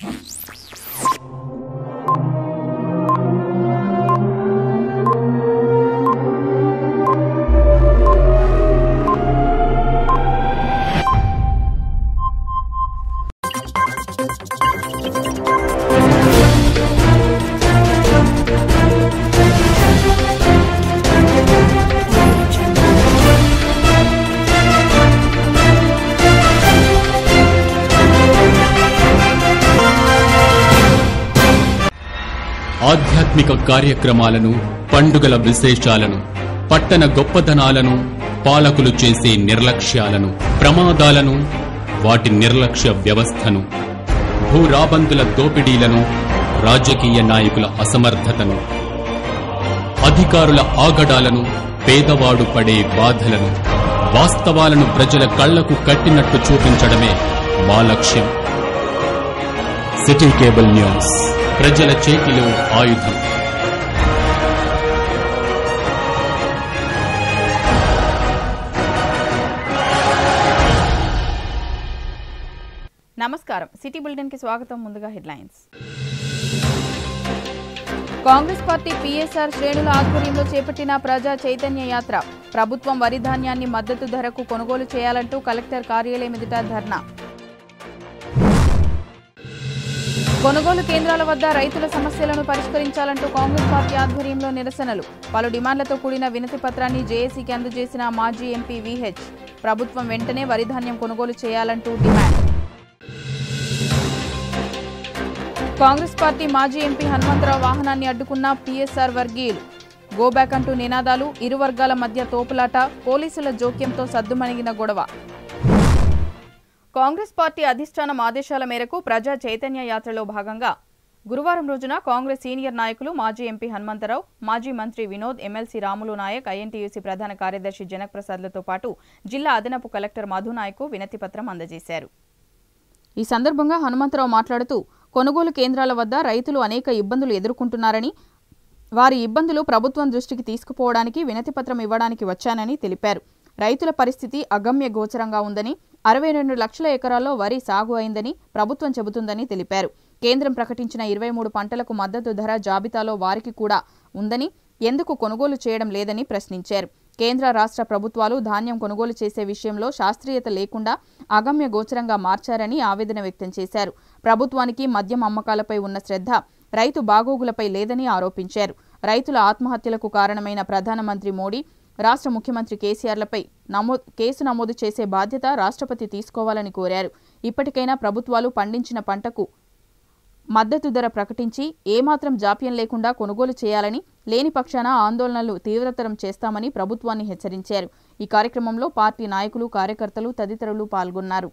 ఆధ్యాత్మిక కార్యక్రమాలను పండుగల విశేషాలను పట్టణ గొప్పదనాలను పాలకులు చేసే నిర్లక్ష్యాలను ప్రమాదాలను వాటి నిర్లక్ష్య వ్యవస్థను భూరాబందుల దోపిడీలను రాజకీయ నాయకుల అసమర్థతను అధికారుల ఆగడాలను పేదవాడు పడే బాధలను వాస్తవాలను ప్రజల కళ్లకు కట్టినట్టు చూపించడమే మా లక్ష్యం సిటీ కేబుల్ న్యూస్ ప్రజల చేతిలో ఆయుధం నమస్కారం సిటీ బులెటిన్ కి స్వాగతం ముందుగా హెడ్లైన్స్ కాంగ్రెస్ పార్టీ పీఎస్ఆర్ శ్రేణుల ఆధ్వర్యంలో చేపట్టిన ప్రజా చైతన్య యాత్ర ప్రభుత్వం వరి ధాన్యాన్ని మద్దతు ధరకు కొనుగోలు చేయాలంటూ కలెక్టర్ కార్యాలయం ఎదుట ధర్నా కొనుగోలు కేంద్రాల వద్ద రైతుల సమస్యలను పరిష్కరించాలంటూ కాంగ్రెస్ పార్టీ ఆధ్వర్యంలో నిరసనలు పలు డిమాండ్లతో కూడిన వినతి పత్రాన్ని జేఏసీకి అందజేసిన మాజీ ఎంపీ విహెచ్ ప్రభుత్వం వెంటనే వరి ధాన్యం కొనుగోలు చేయాలంటూ డిమాండ్ కాంగ్రెస్ పార్టీ మాజీ ఎంపీ హనుమంతరావు వాహనాన్ని అడ్డుకున్న పీఎస్ఆర్ వర్గీయులు గోబ్యాక్ అంటూ నినాదాలు ఇరు వర్గాల మధ్య తోపులాట పోలీసుల జోక్యంతో సద్దుమణిగిన గొడవ కాంగ్రెస్ పార్టీ అధిష్టానం ఆదేశాల మేరకు ప్రజా చైతన్య యాత్రలో భాగంగా గురువారం రోజున కాంగ్రెస్ సీనియర్ నాయకులు మాజీ ఎంపీ హనుమంతరావు మాజీ మంత్రి వినోద్ ఎమ్మెల్సీ రాములు నాయక్ ఐఎన్టీయూసీ ప్రధాన కార్యదర్శి జనక్ ప్రసాద్లతో పాటు జిల్లా అదనపు కలెక్టర్ మధు నాయక్ వినతి పత్రం అందజేశారు ఈ సందర్భంగా హనుమంతరావు మాట్లాడుతూ కొనుగోలు కేంద్రాల వద్ద రైతులు అనేక ఇబ్బందులు ఎదుర్కొంటున్నారని వారి ఇబ్బందులు ప్రభుత్వం దృష్టికి తీసుకుపోవడానికి వినతిపత్రం ఇవ్వడానికి వచ్చానని తెలిపారు రైతుల పరిస్థితి అగమ్య గోచరంగా ఉందని అరవై రెండు లక్షల ఎకరాల్లో వరి సాగు అయిందని ప్రభుత్వం చెబుతుందని తెలిపారు కేంద్రం ప్రకటించిన ఇరవై మూడు పంటలకు మద్దతు ధర జాబితాలో వారికి కూడా ఉందని ఎందుకు కొనుగోలు చేయడం లేదని ప్రశ్నించారు కేంద్ర రాష్ట్ర ప్రభుత్వాలు ధాన్యం కొనుగోలు చేసే విషయంలో శాస్త్రీయత లేకుండా అగమ్య గోచరంగా మార్చారని ఆవేదన వ్యక్తం చేశారు ప్రభుత్వానికి మద్యం అమ్మకాలపై ఉన్న శ్రద్ధ రైతు బాగోగులపై లేదని ఆరోపించారు రైతుల ఆత్మహత్యలకు కారణమైన ప్రధానమంత్రి మోడీ రాష్ట్ర ముఖ్యమంత్రి కేసీఆర్లపై నమో కేసు నమోదు చేసే బాధ్యత రాష్ట్రపతి తీసుకోవాలని కోరారు ఇప్పటికైనా ప్రభుత్వాలు పండించిన పంటకు మద్దతు ధర ప్రకటించి ఏమాత్రం జాప్యం లేకుండా కొనుగోలు చేయాలని లేని పక్షాన ఆందోళనలు తీవ్రతరం చేస్తామని ప్రభుత్వాన్ని హెచ్చరించారు ఈ కార్యక్రమంలో పార్టీ నాయకులు కార్యకర్తలు తదితరులు పాల్గొన్నారు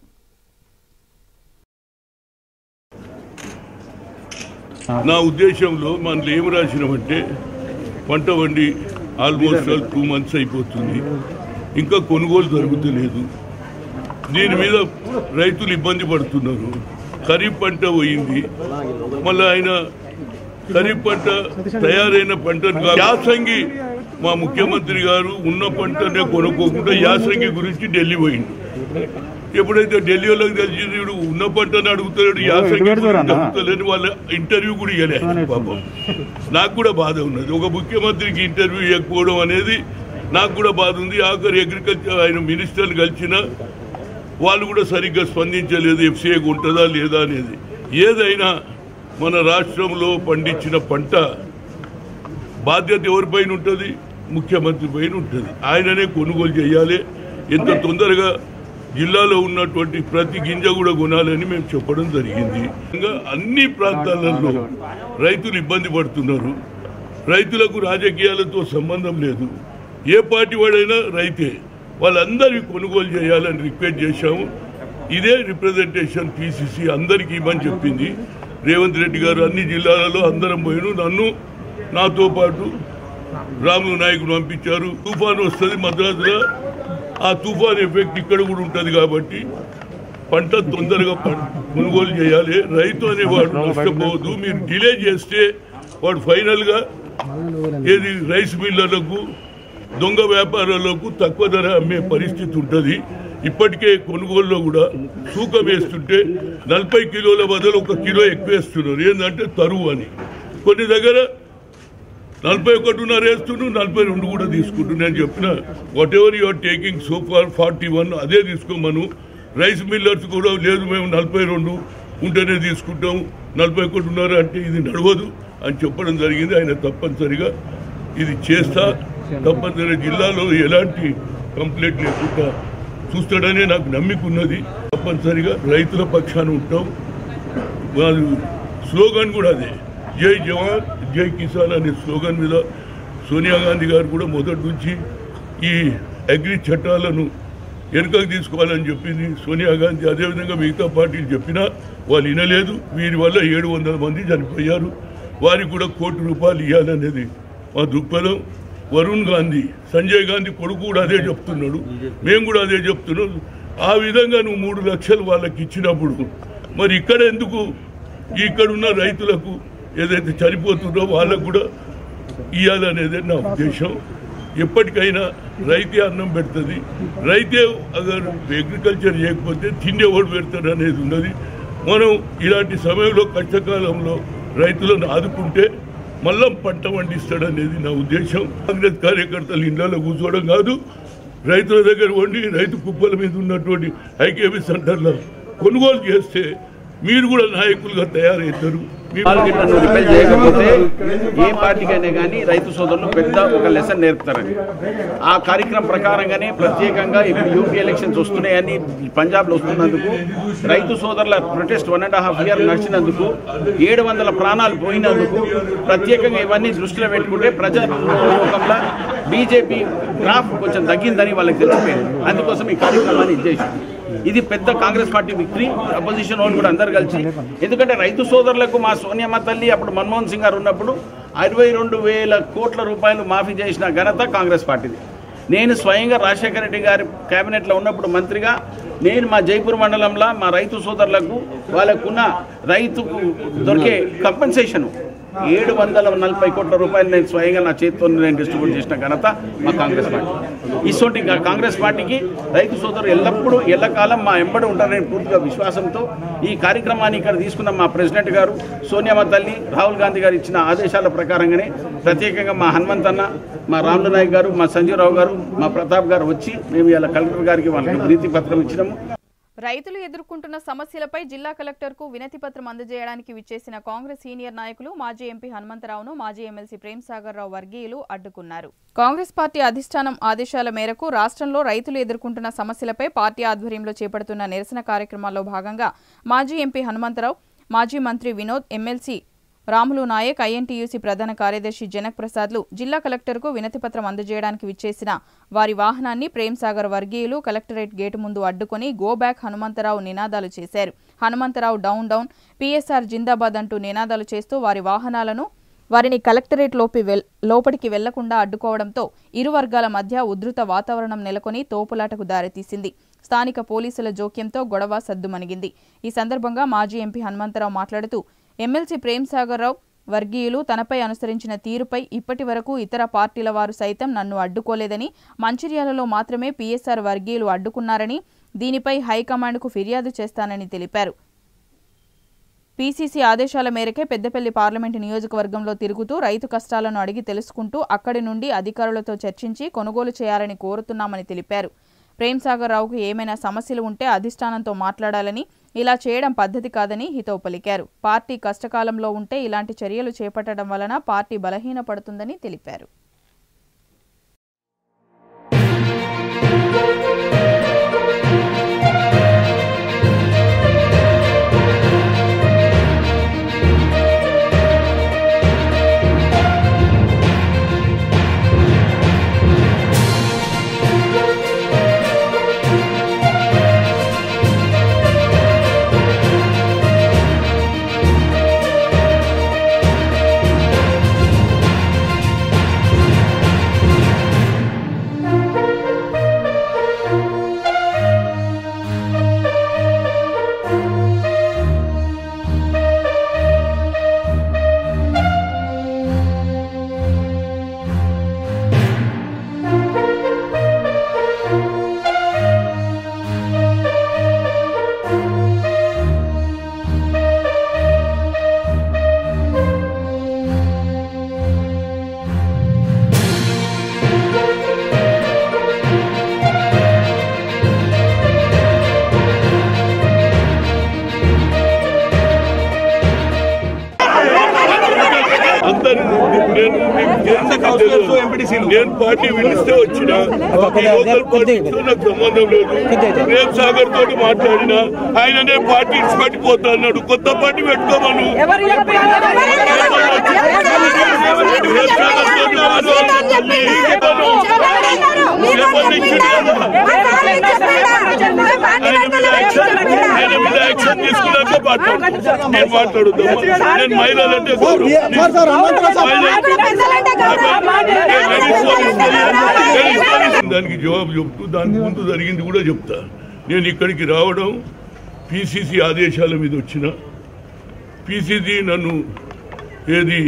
నా ఉద్దేశంలో మనం ఏం రాసినామంటే పంట వండి ఆల్మోస్ట్ ఆల్ టూ మంత్స్ అయిపోతుంది ఇంకా కొనుగోలు జరుగుతలేదు దీని మీద రైతులు ఇబ్బంది పడుతున్నారు ఖరీఫ్ పంట పోయింది మళ్ళీ ఆయన ఖరీఫ్ పంట తయారైన పంటను కా- యాసంగి మా ముఖ్యమంత్రి గారు ఉన్న పంటనే కొనుక్కోకుండా యాసంగి గురించి ఢిల్లీ పోయిండు ఎప్పుడైతే ఢిల్లీ వాళ్ళకి తెలిసింది వీడు ఉన్న పంటను అడుగుతాడు యాసంగి గురించి అడుగుతలేని వాళ్ళ ఇంటర్వ్యూ కూడా ఇవ్వలే పాపం నాకు కూడా బాధ ఉన్నది ఒక ముఖ్యమంత్రికి ఇంటర్వ్యూ ఇవ్వకపోవడం అనేది నాకు కూడా బాధ ఉంది ఆఖరి అగ్రికల్చర్ ఆయన మినిస్టర్ని కలిసిన వాళ్ళు కూడా సరిగ్గా స్పందించలేదు ఎఫ్సీఐకి ఉంటుందా లేదా అనేది ఏదైనా మన రాష్ట్రంలో పండించిన పంట బాధ్యత ఎవరిపైన ఉంటుంది ముఖ్యమంత్రి పైన ఉంటుంది ఆయననే కొనుగోలు చేయాలి ఎంత తొందరగా జిల్లాలో ఉన్నటువంటి ప్రతి గింజ కూడా కొనాలని మేము చెప్పడం జరిగింది ఇంకా అన్ని ప్రాంతాలలో రైతులు ఇబ్బంది పడుతున్నారు రైతులకు రాజకీయాలతో సంబంధం లేదు ఏ పార్టీ వాడైనా రైతే వాళ్ళందరికీ కొనుగోలు చేయాలని రిక్వెస్ట్ చేశాము ఇదే రిప్రజెంటేషన్ పిసిసి అందరికీ ఇవ్వని చెప్పింది రేవంత్ రెడ్డి గారు అన్ని జిల్లాలలో అందరం పోయిను నన్ను నాతో పాటు రాములు నాయకుడు పంపించారు తుఫాన్ వస్తుంది మద్రాసులో ఆ తుఫాన్ ఎఫెక్ట్ ఇక్కడ కూడా ఉంటుంది కాబట్టి పంట తొందరగా పం- కొనుగోలు చేయాలి రైతు అనేవాడు నష్టపోవద్దు మీరు డిలే చేస్తే వాడు ఫైనల్ గా ఏది రైస్ మిల్లర్లకు దొంగ వ్యాపారాలకు తక్కువ ధర అమ్మే పరిస్థితి ఉంటుంది ఇప్పటికే కొనుగోలులో కూడా తూకం వేస్తుంటే నలభై కిలోల బదులు ఒక కిలో ఎక్కువ వేస్తున్నారు ఏంటంటే తరువు అని కొన్ని దగ్గర నలభై ఒకటిన్నర వేస్తుండు నలభై రెండు కూడా తీసుకుంటు నేను చెప్పిన whatever you're taking so far forty one అదే తీసుకోమను రైస్ మిల్లర్స్ కూడా లేదు మేము నలభై రెండు ఉంటేనే తీసుకుంటాం నలభై ఒకటిన్నర అంటే ఇది నడవదు అని చెప్పడం జరిగింది ఆయన తప్పనిసరిగా ఇది చేస్తా తప్పనిసరిగా జిల్లాలో ఎలాంటి కంప్లైంట్ లేకుండా చూస్తాడనే నాకు నమ్మిక ఉన్నది తప్పనిసరిగా రైతుల పక్షాన ఉంటాం వాళ్ళు స్లోగన్ కూడా అదే జై జవాన్ జై కిసాన్ అనే స్లోగన్ మీద సోనియా గాంధీ గారు కూడా మొదటి నుంచి ఈ అగ్రి చట్టాలను వెనుకకు తీసుకోవాలని చెప్పింది సోనియా గాంధీ అదేవిధంగా మిగతా పార్టీలు చెప్పినా వాళ్ళు వినలేదు వీరి వల్ల ఏడు వందల మంది చనిపోయారు వారికి కూడా కోటి రూపాయలు ఇవ్వాలనేది మా దృక్పథం వరుణ్ గాంధీ సంజయ్ గాంధీ కొడుకు కూడా అదే చెప్తున్నాడు మేము కూడా అదే చెప్తున్నాం ఆ విధంగా నువ్వు మూడు లక్షలు వాళ్ళకి ఇచ్చినప్పుడు మరి ఇక్కడ ఎందుకు ఇక్కడున్న రైతులకు ఏదైతే చనిపోతుందో వాళ్ళకు కూడా ఇవ్వాలనేదే నా ఉద్దేశం ఎప్పటికైనా రైతే అన్నం పెడుతుంది రైతే అగర్ అగ్రికల్చర్ చేయకపోతే తిండేవాడు పెడతాడు అనేది ఉన్నది మనం ఇలాంటి సమయంలో కష్టకాలంలో రైతులను ఆదుకుంటే మళ్ళా పంట పండిస్తాడు అనేది నా ఉద్దేశం కాంగ్రెస్ కార్యకర్తలు ఇళ్లలో కూర్చోవడం కాదు రైతుల దగ్గర వండి రైతు కుప్పల మీద ఉన్నటువంటి ఐకేబీ సెంటర్లో కొనుగోలు చేస్తే మీరు కూడా నాయకులుగా తయారవుతారు మీ మార్కెట్లను రిపేర్ చేయకపోతే ఏ పార్టీకైనా కానీ రైతు సోదరులు పెద్ద ఒక లెసన్ నేర్పుతారని ఆ కార్యక్రమం ప్రకారంగానే ప్రత్యేకంగా ఇప్పుడు యూపీ ఎలక్షన్స్ వస్తున్నాయని పంజాబ్లో వస్తున్నందుకు రైతు సోదరుల protest one and half year నడిచినందుకు ఏడు వందల ప్రాణాలు పోయినందుకు ప్రత్యేకంగా ఇవన్నీ దృష్టిలో పెట్టుకుంటే ప్రజాముఖంలో బీజేపీ గ్రాఫ్ కొంచెం తగ్గిందని వాళ్ళకి తెలిసిపోయింది అందుకోసం ఈ కార్యక్రమాన్ని ఇచ్చేసి ఇది పెద్ద కాంగ్రెస్ పార్టీ విక్టరీ అపోజిషన్ వాళ్ళు కూడా అందరు కలిసి ఎందుకంటే రైతు సోదరులకు మా సోనియమ్మ తల్లి అప్పుడు మన్మోహన్ సింగ్ గారు ఉన్నప్పుడు అరవై రెండు వేల కోట్ల రూపాయలు మాఫీ చేసిన ఘనత కాంగ్రెస్ పార్టీది నేను స్వయంగా రాజశేఖర రెడ్డి గారి కేబినెట్లో ఉన్నప్పుడు మంత్రిగా నేను మా జైపూర్ మండలంలో మా రైతు సోదరులకు వాళ్ళకున్న రైతుకు దొరికే కంపెన్సేషన్ ఏడు వందల నలభై కోట్ల రూపాయలు నేను స్వయంగా నా చేతితో నేను డిస్ట్రిబ్యూట్ చేసిన ఘనత మా కాంగ్రెస్ పార్టీ ఇటువంటి కా- కాంగ్రెస్ పార్టీకి రైతు సోదరులు ఎల్లప్పుడూ ఎల్లకాలం మా ఎంబడి ఉంటారనే పూర్తిగా విశ్వాసంతో ఈ కార్యక్రమాన్ని ఇక్కడ తీసుకున్న మా ప్రెసిడెంట్ గారు సోనియామ తల్లి రాహుల్ గాంధీ గారు ఇచ్చిన ఆదేశాల ప్రకారంగానే ప్రత్యేకంగా మా హనుమంత్ అన్న మా రాములు నాయక్ గారు మా సంజీవరావు గారు మా ప్రతాప్ గారు వచ్చి మేము ఇలా కలెక్టర్ గారికి వాళ్ళకి ప్రీతి పత్రం ఇచ్చినాము రైతులు ఎదుర్కొంటున్న సమస్యలపై జిల్లా కలెక్టర్కు వినతి పత్రం అందజేయడానికి విచ్చేసిన కాంగ్రెస్ సీనియర్ నాయకులు మాజీ ఎంపీ హనుమంతరావును మాజీ ఎమ్మెల్సీ ప్రేమ్ సాగర్ రావు వర్గీయులు అడ్డుకున్నారు కాంగ్రెస్ పార్టీ అధిష్టానం ఆదేశాల మేరకు రాష్ట్రంలో రైతులు ఎదుర్కొంటున్న సమస్యలపై పార్టీ ఆధ్వర్యంలో చేపడుతున్న నిరసన కార్యక్రమాల్లో భాగంగా మాజీ ఎంపీ హనుమంతరావు మాజీ మంత్రి వినోద్ ఎమ్మెల్సీ రాములు నాయక్ ఐఎన్టీయూసీ ప్రధాన కార్యదర్శి జనక్ ప్రసాద్లు జిల్లా కలెక్టర్కు వినతిపత్రం అందజేయడానికి విచ్చేసిన వారి వాహనాన్ని ప్రేమ్ సాగర్ వర్గీయులు కలెక్టరేట్ గేటు ముందు అడ్డుకొని గో బ్యాక్ హనుమంతరావు నినాదాలు చేశారు హనుమంతరావు డౌన్ డౌన్ పీఎస్ఆర్ జిందాబాద్ అంటూ నినాదాలు చేస్తూ వారి వాహనాలను వారిని కలెక్టరేట్ లోపి వెల్ లోపలికి వెళ్లకుండా అడ్డుకోవడంతో ఇరు వర్గాల మధ్య ఉధృత వాతావరణం నెలకొని తోపులాటకు దారితీసింది స్థానిక పోలీసుల జోక్యంతో గొడవ సద్దుమణిగింది ఈ సందర్భంగా మాజీ ఎంపీ హనుమంతరావు మాట్లాడుతూ ఎమ్మెల్సీ ప్రేమ్ సాగర్ రావు వర్గీయులు తనపై అనుసరించిన తీరుపై ఇప్పటి వరకు ఇతర పార్టీల వారు సైతం నన్ను అడ్డుకోలేదని మంచిర్యాలలో మాత్రమే పీఎస్ఆర్ వర్గీయులు అడ్డుకున్నారని దీనిపై హైకమాండ్కు ఫిర్యాదు చేస్తానని తెలిపారు పీసీసీ ఆదేశాల మేరకే పెద్దపల్లి పార్లమెంటు నియోజకవర్గంలో తిరుగుతూ రైతు కష్టాలను అడిగి తెలుసుకుంటూ అక్కడి నుండి అధికారులతో చర్చించి కొనుగోలు చేయాలని కోరుతున్నామని తెలిపారు ప్రేమ్ సాగర్ రావుకు ఏమైనా సమస్యలు ఉంటే అధిష్టానంతో మాట్లాడాలని ఇలా చేయడం పద్ధతి కాదని హితవు పలికారు పార్టీ కష్టకాలంలో ఉంటే ఇలాంటి చర్యలు చేపట్టడం వలన పార్టీ బలహీనపడుతుందని తెలిపారు ఎంపీటీసీలు నేను పార్టీ పిలిస్తే వచ్చిన ఓకే, లోకల్ కొద్ది- పార్టీతో నాకు సంబంధం లేదు ప్రేమ్ సాగర్ తోటి మాట్లాడిన ఆయననే పార్టీ ఇచ్చిపెట్టిపోతా అన్నాడు కొత్త పార్టీ పెట్టుకోమను ప్రేమ్ సాగర్ తోటి మాట్లాడాలి. పేపర్లు ఇచ్చిండు కదా. ఆయన మీద యాక్షన్ ఆయన మీద యాక్షన్ తీసుకున్నాక మాట్లాడు నేను మాట్లాడుతాను నేను మహిళలంటే గౌరవం. దానికి జవాబు చెప్తూ దానికి ముందు జరిగింది కూడా చెప్తా నేను ఇక్కడికి రావడం పిసిసి ఆదేశాల మీద వచ్చిన పిసిసి నన్ను ఏది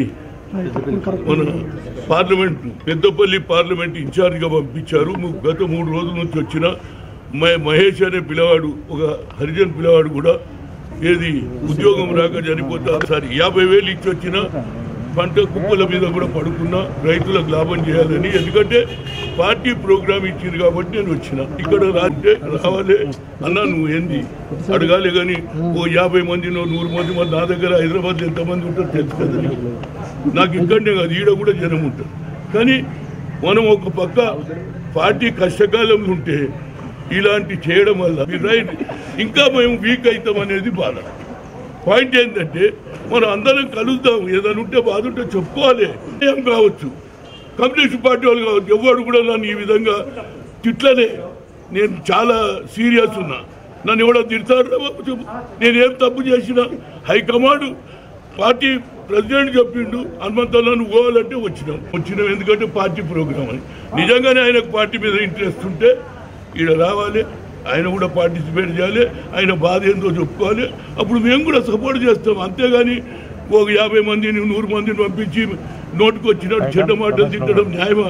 మన పార్లమెంట్ పెద్దపల్లి పార్లమెంట్ ఇన్ఛార్జిగా పంపించారు ము- గత మూడు రోజుల నుంచి వచ్చిన మ- మహేష్ అనే పిల్లవాడు ఒక హరిజన్ పిల్లవాడు కూడా ఏది ఉద్యోగం రాక చనిపోతా సారీ యాభై వేలు ఇచ్చి వచ్చిన పంట కుప్పల మీద కూడా పడుకున్నా రైతులకు లాభం చేయాలని ఎందుకంటే పార్టీ ప్రోగ్రామ్ ఇచ్చింది కాబట్టి నేను వచ్చిన ఇక్కడ రాస్తే రావాలి అన్న నువ్వు ఏంది అడగాలి కానీ ఓ యాభై మందినో నూరు మంది మంది నా దగ్గర హైదరాబాద్ ఎంతమంది ఉంటారో తెలుసు కదా నీకు. నాకు ఇక్కడనే కాదు ఈడ కూడా జనం ఉంటారు కానీ మనం ఒక పక్క పార్టీ కష్టకాలంలో ఉంటే ఇలాంటి చేయడం వల్ల మీరు రైట్ ఇంకా మేము వీక్ అవుతాం అనేది బాధ పాయింట్ ఏంటంటే మనం అందరం కలుద్దాం ఏదైనా ఉంటే బాధ ఉంటే చెప్పుకోవాలి ఏం కావచ్చు కమ్యూనిస్ట్ పార్టీ వాళ్ళు కావచ్చు ఎవరు కూడా నన్ను ఈ విధంగా తిట్లనే నేను చాలా సీరియస్ ఉన్నా నన్ను ఎవడో తిడతారు రా బాబు చెప్పు నేనేం తప్పు చేసినా హైకమాండ్ పార్టీ ప్రెసిడెంట్ చెప్పిండు హనుమంతలో నువ్వు పోవాలంటే వచ్చినాం వచ్చినాం ఎందుకంటే పార్టీ ప్రోగ్రామ్ అని నిజంగానే ఆయనకు పార్టీ మీద ఇంట్రెస్ట్ ఉంటే ఈడ రావాలి ఆయన కూడా పార్టిసిపేట్ చేయాలి ఆయన బాధ ఏందో చెప్పుకోవాలి అప్పుడు మేము కూడా సపోర్ట్ చేస్తాం అంతేగాని ఒక యాభై మందిని నూరు మందిని పంపించి నోటుకు వచ్చినట్టు చెడ్డ మాటలు తిట్టడం న్యాయమా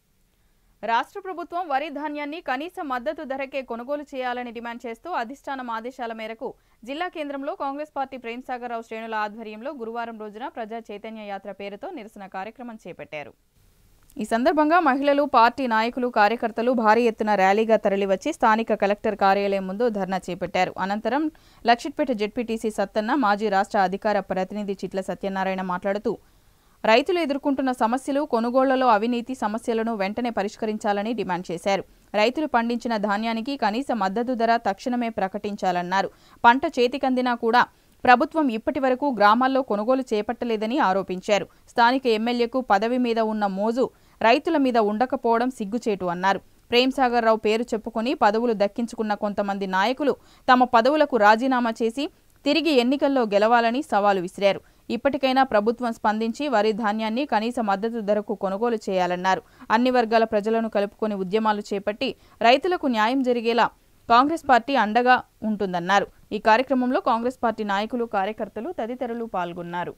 రాష్ట్ర ప్రభుత్వం వరి ధాన్యాన్ని కనీస మద్దతు ధరకే కొనుగోలు చేయాలని డిమాండ్ చేస్తూ అధిష్టానం ఆదేశాల మేరకు జిల్లా కేంద్రంలో కాంగ్రెస్ పార్టీ ప్రేమ్సాగర్ రావు శ్రేణుల ఆధ్వర్యంలో గురువారం రోజున ప్రజా చైతన్య యాత్ర పేరుతో నిరసన కార్యక్రమం చేపట్టారు ఈ సందర్భంగా మహిళలు పార్టీ నాయకులు కార్యకర్తలు భారీ ఎత్తున ర్యాలీగా తరలివచ్చి స్థానిక కలెక్టర్ కార్యాలయం ముందు ధర్నా చేపట్టారు అనంతరం లక్షిట్పేట జెడ్పీటీసీ సత్తన్న మాజీ రాష్ట్ర అధికార ప్రతినిధి చిట్ల సత్యనారాయణ మాట్లాడుతూ రైతులు ఎదుర్కొంటున్న సమస్యలు కొనుగోళ్లలో అవినీతి సమస్యలను వెంటనే పరిష్కరించాలని డిమాండ్ చేశారు రైతులు పండించిన ధాన్యానికి కనీస మద్దతు ధర తక్షణమే ప్రకటించాలన్నారు పంట చేతికందినా కూడా ప్రభుత్వం ఇప్పటి వరకు గ్రామాల్లో కొనుగోలు చేపట్టలేదని ఆరోపించారు స్థానిక ఎమ్మెల్యేకు పదవి మీద ఉన్న మోజు రైతుల మీద ఉండకపోవడం సిగ్గుచేటు అన్నారు ప్రేమ్సాగర్ రావు పేరు చెప్పుకొని పదవులు దక్కించుకున్న కొంతమంది నాయకులు తమ పదవులకు రాజీనామా చేసి తిరిగి ఎన్నికల్లో గెలవాలని సవాలు విసిరారు ఇప్పటికైనా ప్రభుత్వం స్పందించి వరి ధాన్యాన్ని కనీస మద్దతు ధరకు కొనుగోలు చేయాలన్నారు అన్ని వర్గాల ప్రజలను కలుపుకొని ఉద్యమాలు చేపట్టి రైతులకు న్యాయం జరిగేలా కాంగ్రెస్ పార్టీ అండగా ఉంటుందన్నారు ఈ కార్యక్రమంలో కాంగ్రెస్ పార్టీ నాయకులు కార్యకర్తలు తదితరులు పాల్గొన్నారు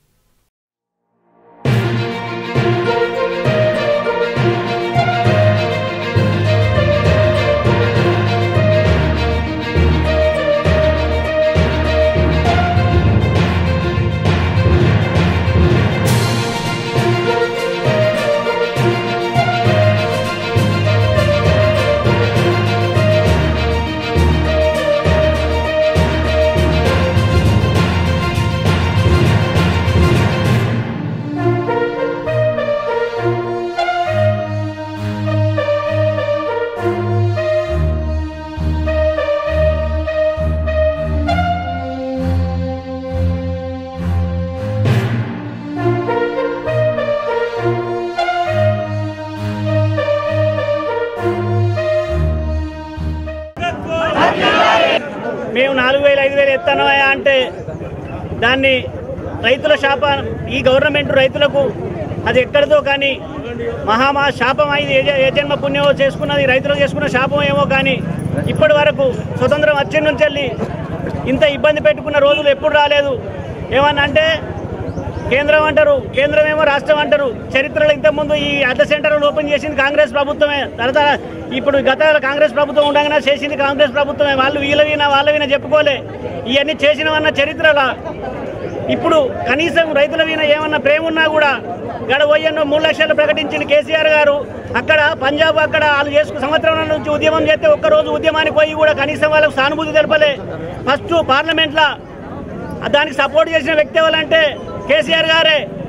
మేము నాలుగు వేలు ఐదు వేలు ఎత్తాను అంటే దాన్ని రైతుల శాప ఈ గవర్నమెంట్ రైతులకు అది ఎక్కడిదో కానీ మహామా శాపం అయింది ఏ జ- ఏ జన్మ పుణ్యమో చేసుకున్నది రైతులకు చేసుకున్న శాపం ఏమో కానీ ఇప్పటి వరకు స్వతంత్రం వచ్చి నుంచి వెళ్ళి ఇంత ఇబ్బంది పెట్టుకున్న రోజులు ఎప్పుడు రాలేదు ఏమన్నా అంటే కేంద్రం అంటారు కేంద్రం ఏమో రాష్ట్రం అంటారు చరిత్రలో ఇంతకుముందు ఈ అర్ధ సెంటర్లు ఓపెన్ చేసింది కాంగ్రెస్ ప్రభుత్వమే తర్వాత ఇప్పుడు గత కాంగ్రెస్ ప్రభుత్వం ఉండగానే చేసింది కాంగ్రెస్ ప్రభుత్వమే వాళ్ళు వీళ్ళ విన వాళ్ళ విన చెప్పుకోలే ఇవన్నీ చేసినవన్న చరిత్రలా ఇప్పుడు కనీసం రైతుల మీద ఏమన్నా ప్రేమ ఉన్నా కూడా గడ పోయన్నో మూడు లక్షలు ప్రకటించిన కేసీఆర్ గారు అక్కడ పంజాబ్ అక్కడ వాళ్ళు చేసుకు సంవత్సరం నుంచి ఉద్యమం చేస్తే ఒక్కరోజు ఉద్యమానికి పోయి కూడా కనీసం వాళ్ళకు సానుభూతి తెలపలే ఫస్ట్ పార్లమెంట్లో దానికి సపోర్ట్ చేసిన వ్యక్తి ఎవరంటే కేసీఆర్ గారే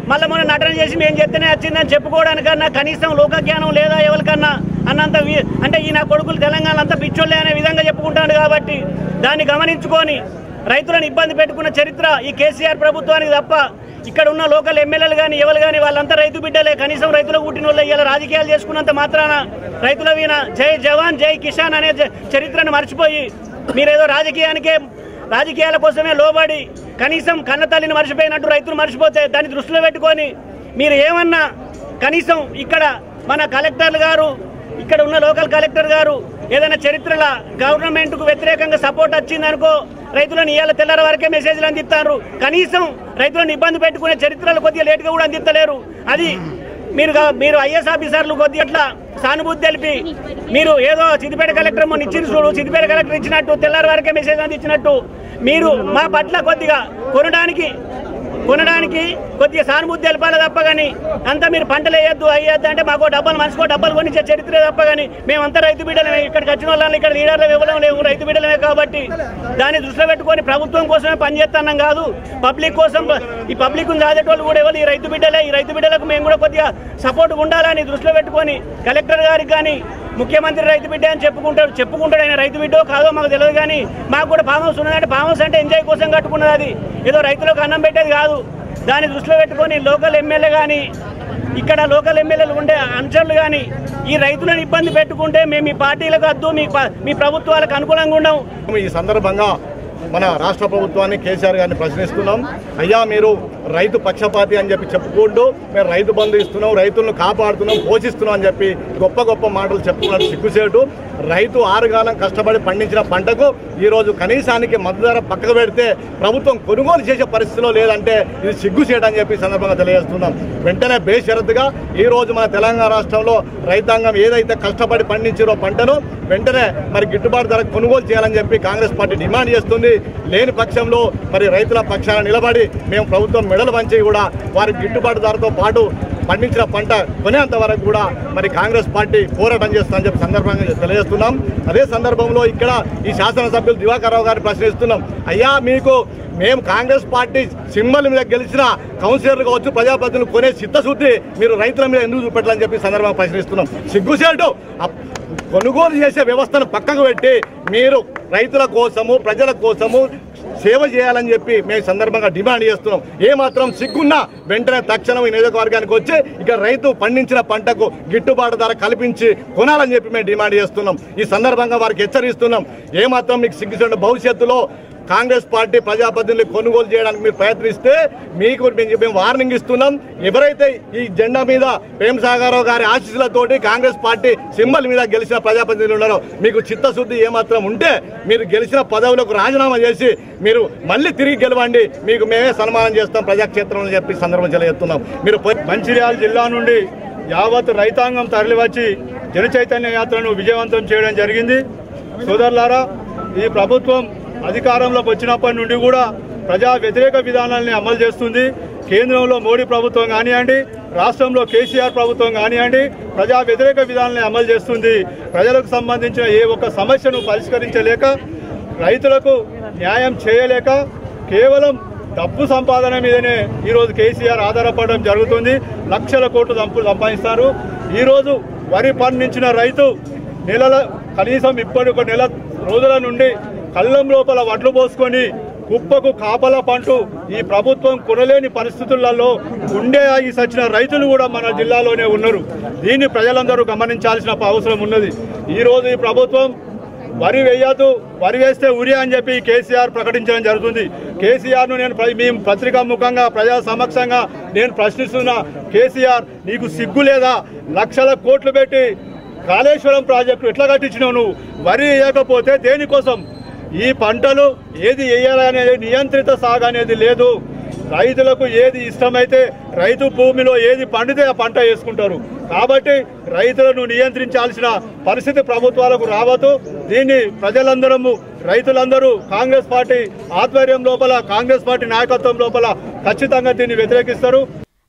మళ్ళీ మొన్న నటన చేసి మేము చెప్తేనే వచ్చిందని చెప్పుకోవడానికన్నా కనీసం లోక జ్ఞానం లేదా ఎవరికన్నా అన్నంత వి- అంటే ఈ నా కొడుకులు తెలంగాణ అంతా పిచ్చోళ్ళే అనే విధంగా చెప్పుకుంటాడు కాబట్టి దాన్ని గమనించుకొని రైతులను ఇబ్బంది పెట్టుకున్న చరిత్ర ఈ కేసీఆర్ ప్రభుత్వానికి తప్ప ఇక్కడ ఉన్న లోకల్ ఎమ్మెల్యేలు కానీ ఎవరు కానీ వాళ్ళంతా రైతు బిడ్డలే కనీసం రైతులకు పుట్టిన వాళ్ళు ఇలా రాజకీయాలు చేసుకున్నంత మాత్రాన రైతుల వీణ జై జవాన్ జై కిసాన్ అనే చ- చరిత్రను మర్చిపోయి మీరేదో రాజకీయానికే రాజకీయాల కోసమే లోబడి కనీసం కన్న తల్లిని మర్చిపోయినట్టు రైతులు మర్చిపోతే దాన్ని దృష్టిలో పెట్టుకొని మీరు ఏమన్నా కనీసం ఇక్కడ మన కలెక్టర్లు గారు ఇక్కడ ఉన్న లోకల్ కలెక్టర్ గారు ఏదైనా చరిత్రల గవర్నమెంట్ కు వ్యతిరేకంగా సపోర్ట్ వచ్చిందనుకో రైతులను ఇవాళ తెల్లార వరకే మెసేజ్లు అందిస్తారు కనీసం రైతులను ఇబ్బంది పెట్టుకునే చరిత్రలు కొద్దిగా లేటుగా కూడా అందిస్తలేరు అది మీరు గా- మీరు ఐఎస్ ఆఫీసర్లు కొద్దిగా అట్లా సానుభూతి తెలిపి మీరు ఏదో సిద్దిపేట కలెక్టర్ మొన్న ఇచ్చిన చూడు సిద్దిపేట కలెక్టర్ ఇచ్చినట్టు తెల్లారి వరకే మెసేజ్ అందించినట్టు మీరు మా పట్ల కొద్దిగా కొనడానికి కొనడానికి కొద్దిగా సానుభూతి తెలపాలి తప్ప కానీ అంతా మీరు పంటలు వేయొద్దు అయ్యొద్దు అంటే మాకు డబ్బలు మనసుకో డబ్బలు కొనిచ్చే చరిత్రే తప్ప కానీ మేమంతా రైతు బిడ్డలమే ఇక్కడికి వచ్చిన వాళ్ళని ఇక్కడ లీడర్లు ఇవ్వడం లేవు రైతు బిడ్డలమే కాబట్టి దాన్ని దృష్టిలో పెట్టుకొని ప్రభుత్వం కోసమే పనిచేస్తున్నాం కాదు పబ్లిక్ కోసం ఈ పబ్లిక్ సాధేటోళ్ళు కూడా ఎవరు ఈ రైతు బిడ్డలే ఈ రైతు బిడ్డలకు మేము కూడా కొద్దిగా సపోర్ట్ ఉండాలని దృష్టిలో పెట్టుకొని కలెక్టర్ గారికి కానీ ముఖ్యమంత్రి రైతు బిడ్డ అని చెప్పుకుంటాడు చెప్పుకుంటాడు ఆయన రైతు బిడ్డో కాదో మాకు తెలియదు కానీ మాకు కూడా ఫామ్ హౌస్ ఉన్నదంటే ఫామ్ హౌస్ అంటే ఎంజాయ్ కోసం కట్టుకున్నది అది ఏదో రైతులకు అన్నం పెట్టేది కాదు దాన్ని దృష్టిలో పెట్టుకొని లోకల్ ఎమ్మెల్యే కానీ ఇక్కడ లోకల్ ఎమ్మెల్యేలు ఉండే అంశాలు కానీ ఈ రైతులను ఇబ్బంది పెట్టుకుంటే మేము మీ పార్టీలకు వద్దు మీ ప- మీ ప్రభుత్వాలకు అనుకూలంగా ఉండవు ఈ సందర్భంగా మన రాష్ట్ర ప్రభుత్వాన్ని కేసీఆర్ గారిని ప్రశ్నిస్తున్నాం అయ్యా మీరు రైతు పక్షపాతి అని చెప్పి చెప్పుకుంటూ మేము రైతు బంధు ఇస్తున్నాం రైతులను కాపాడుతున్నాం పోషిస్తున్నాం అని చెప్పి గొప్ప గొప్ప మాటలు చెప్పుకున్నట్టు సిగ్గుసేటు రైతు ఆరుగాలం కష్టపడి పండించిన పంటకు ఈరోజు కనీసానికి మద్దతు ధర పక్కకు పెడితే ప్రభుత్వం కొనుగోలు చేసే పరిస్థితిలో లేదంటే ఇది సిగ్గుసేటు అని చెప్పి ఈ సందర్భంగా తెలియజేస్తున్నాం వెంటనే బేషరతుగా ఈ రోజు మన తెలంగాణ రాష్ట్రంలో రైతాంగం ఏదైతే కష్టపడి పండించారో పంటను వెంటనే మరి గిట్టుబాటు ధర కొనుగోలు చేయాలని చెప్పి కాంగ్రెస్ పార్టీ డిమాండ్ చేస్తుంది లేని పక్షంలో మరి రైతుల పక్షాన నిలబడి మేము ప్రభుత్వం మెడలు వంచి కూడా వారి గిట్టుబాటు ధరతో పాటు పండించిన పంట కొనేంత వరకు కూడా మరి కాంగ్రెస్ పార్టీ పోరాటం చేస్తుందని చెప్పి సందర్భంగా తెలియజేస్తున్నాం అదే సందర్భంలో ఇక్కడ ఈ శాసనసభ్యులు దివాకర్ రావు గారిని ప్రశ్నిస్తున్నాం అయ్యా మీకు మేము కాంగ్రెస్ పార్టీ సింబల్ మీద గెలిచిన కౌన్సిలర్లు కావచ్చు ప్రజాప్రతినిధులు కొనే చిత్తశుద్ధి మీరు రైతుల మీద ఎందుకు చూపెట్టాలని చెప్పి సందర్భంగా ప్రశ్నిస్తున్నాం సిగ్గుసేటు అప్- కొనుగోలు చేసే వ్యవస్థను పక్కకు పెట్టి మీరు రైతుల కోసము ప్రజల కోసము సేవ చేయాలని చెప్పి మేము ఈ సందర్భంగా డిమాండ్ చేస్తున్నాం ఏ మాత్రం సిగ్గున్నా వెంటనే తక్షణం ఈ నియోజకవర్గానికి వచ్చి ఇక రైతు పండించిన పంటకు గిట్టుబాటు ధర కల్పించి కొనాలని చెప్పి మేము డిమాండ్ చేస్తున్నాం ఈ సందర్భంగా వారికి హెచ్చరిస్తున్నాం ఏ మాత్రం మీకు సిగ్గుచుండే భవిష్యత్తులో కాంగ్రెస్ పార్టీ ప్రజాప్రతినిధులు కొనుగోలు చేయడానికి మీరు ప్రయత్నిస్తే మీకు మేము మేము వార్నింగ్ ఇస్తున్నాం ఎవరైతే ఈ జెండా మీద ప్రేమ్ సాగరావు గారి ఆశీస్సులతోటి కాంగ్రెస్ పార్టీ సింబల్ మీద గెలిచిన ప్రజాప్రతినిధులు ఉన్నారో మీకు చిత్తశుద్ధి ఏమాత్రం ఉంటే మీరు గెలిచిన పదవులకు రాజీనామా చేసి మీరు మళ్ళీ తిరిగి గెలవండి మీకు మేమే సన్మానం చేస్తాం ప్రజాక్షేత్రంలో చెప్పి ఈ సందర్భం తెలియజేస్తున్నాం మీరు పోయి- మంచిర్యాల జిల్లా నుండి యావత్ రైతాంగం తరలివచ్చి జన చైతన్య యాత్రను విజయవంతం చేయడం జరిగింది సోదరులారా ఈ ప్రభుత్వం అధికారంలోకి వచ్చినప్పటి నుండి కూడా ప్రజా వ్యతిరేక విధానాల్ని అమలు చేస్తుంది కేంద్రంలో మోడీ ప్రభుత్వం కానివ్వండి రాష్ట్రంలో కేసీఆర్ ప్రభుత్వం కానివ్వండి ప్రజా వ్యతిరేక విధానాన్ని అమలు చేస్తుంది ప్రజలకు సంబంధించిన ఏ ఒక్క సమస్యను పరిష్కరించలేక రైతులకు న్యాయం చేయలేక కేవలం డబ్బు సంపాదన మీదనే ఈరోజు కేసీఆర్ ఆధారపడడం జరుగుతుంది లక్షల కోట్లు సంపు సంపాదిస్తారు ఈరోజు వరి పండించిన రైతు నెలల కనీసం ఇప్పటి ఒక నెల రోజుల నుండి కళ్ళం లోపల వడ్లు పోసుకొని కుప్పకు కాపల పంటూ ఈ ప్రభుత్వం కొనలేని పరిస్థితులలో గుండె ఆగి సచ్చిన రైతులు కూడా మన జిల్లాలోనే ఉన్నారు దీన్ని ప్రజలందరూ గమనించాల్సిన అవసరం ఉన్నది ఈరోజు ఈ ప్రభుత్వం వరి వేయద్దు వరి వేస్తే ఉరి అని చెప్పి కేసీఆర్ ప్రకటించడం జరుగుతుంది కేసీఆర్ను నేను ప్ర- మేము పత్రికా ముఖంగా ప్రజా సమక్షంగా నేను ప్రశ్నిస్తున్నా కేసీఆర్ నీకు సిగ్గు లేదా లక్షల కోట్లు పెట్టి కాళేశ్వరం ప్రాజెక్టు ఎట్లా కట్టించినావు నువ్వు వరి వేయకపోతే దేనికోసం ఈ పంటలు ఏది వేయాలనేది నియంత్రిత సాగు అనేది లేదు రైతులకు ఏది ఇష్టమైతే రైతు భూమిలో ఏది పండితే ఆ పంట వేసుకుంటారు కాబట్టి రైతులను నియంత్రించాల్సిన పరిస్థితి ప్రభుత్వాలకు రావద్దు దీన్ని ప్రజలందరము రైతులందరూ కాంగ్రెస్ పార్టీ ఆధ్వర్యం లోపల కాంగ్రెస్ పార్టీ నాయకత్వం లోపల ఖచ్చితంగా దీన్ని వ్యతిరేకిస్తారు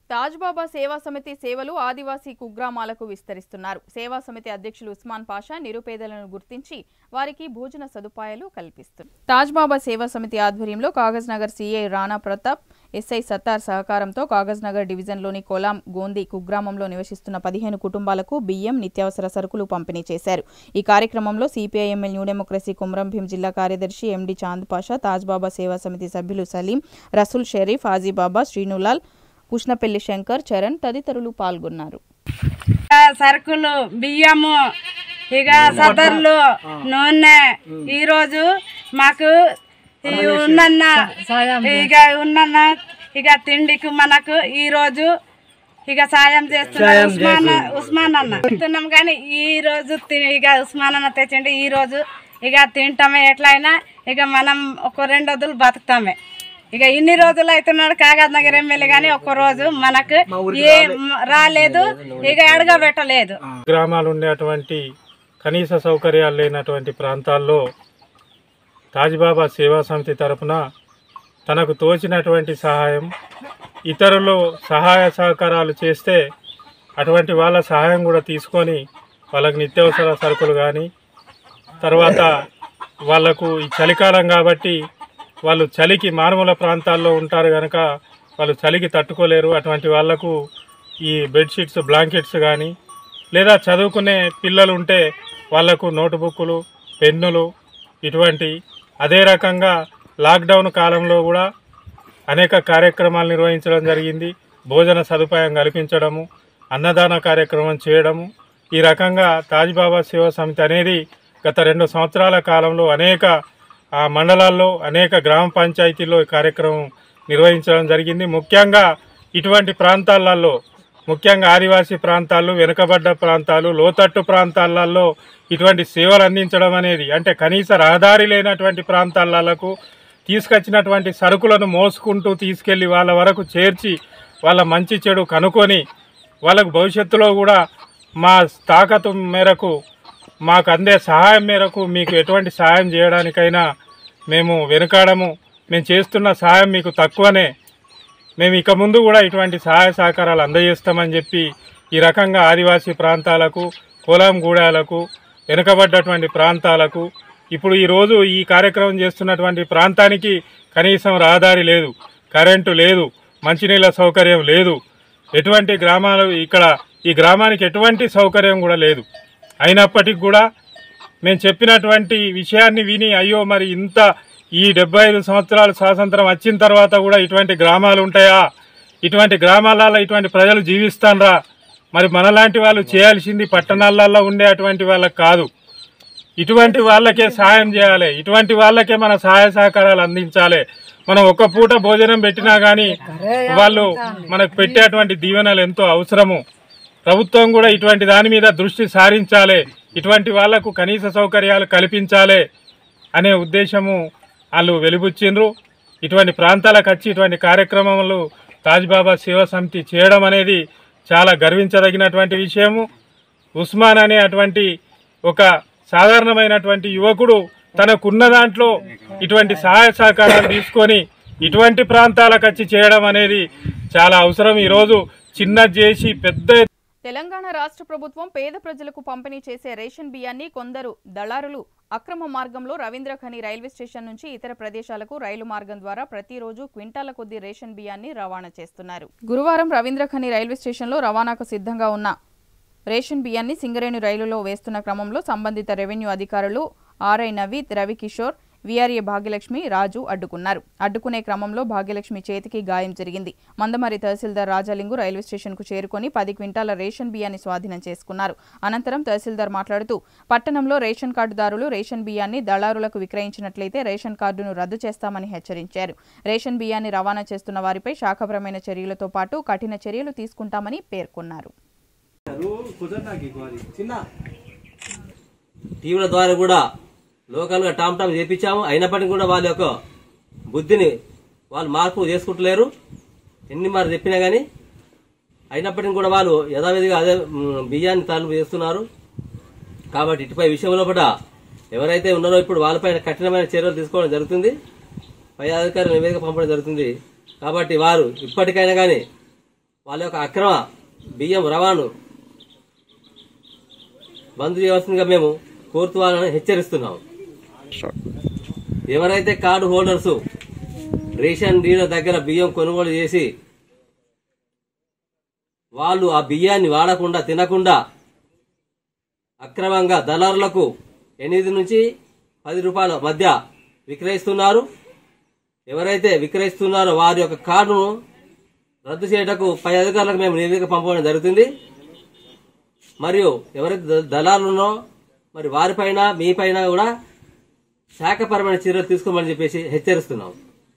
తాజ్బాబా సేవా సమితి సేవలు ఆదివాసీ కుగ్రామాలకు విస్తరిస్తున్నారు సేవా సమితి అధ్యక్షులు ఉస్మాన్ పాషా నిరుపేదలను గుర్తించి వారికి భోజన సదుపాయాలు కల్పిస్తున్నారు తాజ్బాబా సేవా సమితి ఆధ్వర్యంలో Kagaznagar CI Rana Pratap SI Sattar సహకారంతో కాగజ్ నగర్ డివిజన్లోని కొలాం గోంది కుగ్రామంలో నివసిస్తున్న పదిహేను కుటుంబాలకు బియ్యం నిత్యావసర సరుకులు పంపిణీ చేశారు ఈ కార్యక్రమంలో CPI ML new democracy Kumram Bheem జిల్లా కార్యదర్శి ఎండి చాంద్ పాషా తాజ్బాబా సేవా సమితి సభ్యులు సలీం రసూల్ షరీఫ్ హాజీబాబా శ్రీనులాల్ కృష్ణపల్లి శంకర్ చరణ్ తదితరులు పాల్గొన్నారు సరుకులు బియ్యము ఇక సదర్లు నూనె ఈ రోజు మాకు ఈ ఉన్నన్న ఇక ఉన్నన్న ఇక తిండికి మనకు ఈ రోజు ఇక సాయం చేస్తున్నారు ఉస్మాన్ ఉస్మాన్ అన్న తింటున్నాం కానీ ఈ రోజు తి- ఇక ఉస్మాన్ అన్న తెచ్చండి ఈ రోజు ఇక తింటామే ఎట్లయినా ఇక మనం ఒక రెండు రోజులు బతుకుతామే ఇక ఇన్ని రోజులు అవుతున్నాడు కాగజ్ నగర్ ఎమ్మెల్యే కానీ ఒక్క రోజు మనకు ఏ రాలేదు ఇక అడగబెట్టలేదు గ్రామాలు ఉండేటువంటి కనీస సౌకర్యాలు లేనటువంటి ప్రాంతాల్లో తాజ్బాబా సేవా సమితి తరపున తనకు తోచినటువంటి సహాయం ఇతరులు సహాయ సహకారాలు చేస్తే అటువంటి వాళ్ళ సహాయం కూడా తీసుకొని వాళ్ళకి నిత్యావసర సరుకులు కానీ తర్వాత వాళ్ళకు ఈ చలికాలం కాబట్టి వాళ్ళు చలికి మారుమూల ప్రాంతాల్లో ఉంటారు కనుక వాళ్ళు చలికి తట్టుకోలేరు అటువంటి వాళ్లకు ఈ బెడ్షీట్స్ బ్లాంకెట్స్ కానీ లేదా చదువుకునే పిల్లలు ఉంటే వాళ్లకు నోటుబుక్కులు పెన్నులు ఇటువంటి అదే రకంగా లాక్డౌన్ కాలంలో కూడా అనేక కార్యక్రమాలు నిర్వహించడం జరిగింది భోజన సదుపాయం కల్పించడము అన్నదాన కార్యక్రమం చేయడము ఈ రకంగా తాజ్బాబా సేవా సమితి అనేది గత రెండు సంవత్సరాల కాలంలో అనేక ఆ మండలాల్లో అనేక గ్రామ పంచాయతీల్లో ఈ కార్యక్రమం నిర్వహించడం జరిగింది ముఖ్యంగా ఇటువంటి ప్రాంతాలలో ముఖ్యంగా ఆదివాసీ ప్రాంతాలు వెనుకబడ్డ ప్రాంతాలు లోతట్టు ప్రాంతాలలో ఇటువంటి సేవలు అందించడం అనేది అంటే కనీస రహదారి లేనటువంటి ప్రాంతాలకు తీసుకొచ్చినటువంటి సరుకులను మోసుకుంటూ తీసుకెళ్లి వాళ్ళ వరకు చేర్చి వాళ్ళ మంచి చెడు కనుక్కొని వాళ్ళకు భవిష్యత్తులో కూడా మా తాకతు మేరకు మాకు అందే సహాయం మేరకు మీకు ఎటువంటి సహాయం చేయడానికైనా మేము వెనుకాడము మేము చేస్తున్న సహాయం మీకు తక్కువనే మేము ఇక ముందు కూడా ఇటువంటి సహాయ సహకారాలు అందజేస్తామని చెప్పి ఈ రకంగా ఆదివాసీ ప్రాంతాలకు కోలాం గూడాలకు వెనుకబడ్డటువంటి ప్రాంతాలకు ఇప్పుడు ఈరోజు ఈ కార్యక్రమం చేస్తున్నటువంటి ప్రాంతానికి కనీసం రహదారి లేదు కరెంటు లేదు మంచినీళ్ళ సౌకర్యం లేదు ఎటువంటి గ్రామాలు ఇక్కడ ఈ గ్రామానికి ఎటువంటి సౌకర్యం కూడా లేదు అయినప్పటికీ కూడా మేము చెప్పినటువంటి విషయాన్ని విని అయ్యో మరి ఇంత ఈ డెబ్బై ఐదు సంవత్సరాలు స్వాతంత్రం వచ్చిన తర్వాత కూడా ఇటువంటి గ్రామాలు ఉంటాయా ఇటువంటి గ్రామాలలో ఇటువంటి ప్రజలు జీవిస్తాన్రా మరి మనలాంటి వాళ్ళు చేయాల్సింది పట్టణాలలో ఉండే అటువంటి వాళ్ళకి కాదు ఇటువంటి వాళ్ళకే సహాయం చేయాలి ఇటువంటి వాళ్ళకే మన సహాయ సహకారాలు అందించాలి మనం ఒక పూట భోజనం పెట్టినా కానీ వాళ్ళు మనకు పెట్టేటువంటి దీవెనలు ఎంతో అవసరము ప్రభుత్వం కూడా ఇటువంటి దాని మీద దృష్టి సారించాలి ఇటువంటి వాళ్లకు కనీస సౌకర్యాలు కల్పించాలి అనే ఉద్దేశము వాళ్ళు వెలుబుచ్చిండ్రు ఇటువంటి ప్రాంతాలకు వచ్చి ఇటువంటి కార్యక్రమాలు తాజ్బాబా సేవా సమితి చేయడం అనేది చాలా గర్వించదగినటువంటి విషయము ఉస్మాన్ అనే అటువంటి ఒక సాధారణమైనటువంటి యువకుడు తనకున్న దాంట్లో ఇటువంటి సహాయ సహకారాలు తీసుకొని ఇటువంటి ప్రాంతాలకు వచ్చి చేయడం అనేది చాలా అవసరం ఈరోజు చిన్న చేసి పెద్ద తెలంగాణ రాష్ట్ర ప్రభుత్వం పేద ప్రజలకు పంపిణీ చేసే రేషన్ బియ్యాన్ని కొందరు దళారులు అక్రమ మార్గంలో రవీంద్ర ఖని రైల్వే స్టేషన్ నుంచి ఇతర ప్రదేశాలకు రైలు మార్గం ద్వారా ప్రతిరోజు క్వింటాల కొద్ది రేషన్ బియ్యాన్ని రవాణా చేస్తున్నారు గురువారం రవీంద్ర ఖని రైల్వే స్టేషన్లో రవాణాకు సిద్ధంగా ఉన్న రేషన్ బియ్యాన్ని సింగరేణి రైలులో వేస్తున్న క్రమంలో సంబంధిత రెవెన్యూ అధికారులు ఆర్ఐ నవీద్ రవికిషోర్ విఆర్ఏ భాగ్యలక్ష్మి రాజు అడ్డుకున్నారు అడ్డుకునే క్రమంలో భాగ్యలక్ష్మి చేతికి గాయం జరిగింది మందమరి తహసీల్దార్ రాజాలింగు రైల్వే స్టేషన్కు చేరుకొని పది క్వింటాల రేషన్ బియ్యాన్ని స్వాధీనం చేసుకున్నారు అనంతరం తహసీల్దార్ మాట్లాడుతూ పట్టణంలో రేషన్ కార్డుదారులు రేషన్ బియ్యాన్ని దళారులకు విక్రయించినట్లయితే రేషన్ కార్డును రద్దు చేస్తామని హెచ్చరించారు రేషన్ బియ్యాన్ని రవాణా చేస్తున్న వారిపై శాఖపరమైన చర్యలతో పాటు కఠిన చర్యలు తీసుకుంటామని పేర్కొన్నారు టీవీల ద్వారా కూడా లోకల్ గా టామ్ టామ్ చేపించాము అయినప్పటికీ కూడా వాళ్ళ యొక్క బుద్ధిని వాళ్ళు మార్పు చేసుకుంటలేరు ఎన్ని మరి చెప్పినా గానీ అయినప్పటికీ కూడా వాళ్ళు యథావిధిగా అదే మ్, బియ్యాన్ని తలుపు చేస్తున్నారు కాబట్టి ఇటుపై విషయంలో కూడా ఎవరైతే ఉన్నారో ఇప్పుడు వాళ్ళపైన కఠినమైన చర్యలు తీసుకోవడం జరుగుతుంది పై అధికారులు నివేదిక పంపడం జరుగుతుంది కాబట్టి వారు ఇప్పటికైనా కానీ వాళ్ళ యొక్క అక్రమ బియ్యం రవాణాను బంద్ చేయవలసిందిగా మేము కోరుతున్నామని హెచ్చరిస్తున్నాము ఎవరైతే కార్డు హోల్డర్స్ రేషన్ డీలర్ దగ్గర బియ్యం కొనుగోలు చేసి వాళ్ళు ఆ బియ్యాన్ని వాడకుండా తినకుండా అక్రమంగా దళారులకు ఎనిమిది నుంచి పది రూపాయల మధ్య విక్రయిస్తున్నారు ఎవరైతే విక్రయిస్తున్నారో వారి యొక్క కార్డును రద్దు చేయటకు పై అధికారులకు మేము నివేదిక పంపడం జరుగుతుంది మరియు ఎవరైతే ద- దళారులున్నో మరి వారిపైన మీపైన కూడా శాఖపరమైన చర్యలు తీసుకోమని చెప్పేసి హెచ్చరిస్తున్నాం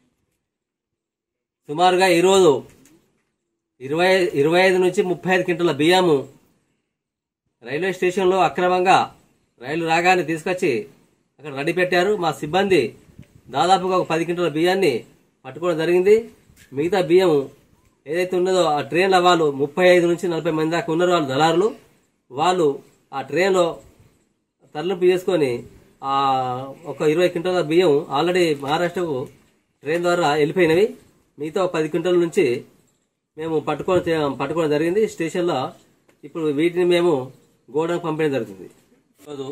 సుమారుగా ఈరోజు ఇరవై ఇరవై ఐదు నుంచి ముప్పై ఐదు క్వింటల బియ్యము రైల్వే స్టేషన్లో అక్రమంగా రైలు రాగానే తీసుకొచ్చి అక్కడ రెడీ పెట్టారు మా సిబ్బంది దాదాపుగా ఒక పది క్వింటల బియ్యాన్ని పట్టుకోవడం జరిగింది మిగతా బియ్యం ఏదైతే ఉన్నదో ఆ ట్రైన్లో వాళ్ళు ముప్పై ఐదు నుంచి నలభై మంది దాకా ఉన్నారు వాళ్ళు దళారులు వాళ్ళు ఆ ట్రైన్లో తరలింపు చేసుకొని ఆ ఒక ఇరవై క్వింటాల బియ్యం ఆల్రెడీ మహారాష్ట్రకు ట్రైన్ ద్వారా వెళ్ళిపోయినవి మిగతా ఒక పది క్వింటాల నుంచి మేము పట్టుకొని పట్టుకోవడం జరిగింది స్టేషన్లో ఇప్పుడు వీటిని మేము గోడౌన్కి పంపించడం జరుగుతుంది ఈరోజు